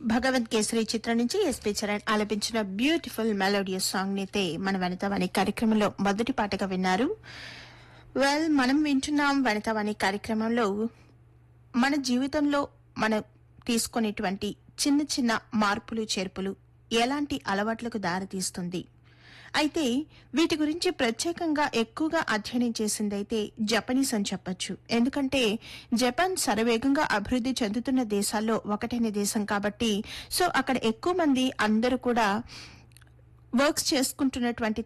భగవత్ కేసరి చిత్రం నుంచి ఎస్పీ చరణ్ ఆలపించిన బ్యూటిఫుల్ మెలోడియస్ సాంగ్ అయితే మన వనితవాణి కార్యక్రమంలో మొదటి పాటగా విన్నారు వెల్ మనం వింటున్నాం వనితవాణి కార్యక్రమంలో మన జీవితంలో మనం తీసుకునేటువంటి చిన్న చిన్న మార్పులు చేర్పులు ఎలాంటి అలవాట్లకు దారితీస్తుంది అయితే వీటి గురించి ప్రత్యేకంగా ఎక్కువగా అధ్యయనం చేసిందైతే జపనీస్ అని చెప్పొచ్చు ఎందుకంటే జపాన్ శరవేగంగా అభివృద్ధి చెందుతున్న దేశాల్లో ఒకటైన దేశం కాబట్టి సో అక్కడ ఎక్కువ మంది అందరూ కూడా వర్క్స్ చేసుకుంటున్నటువంటి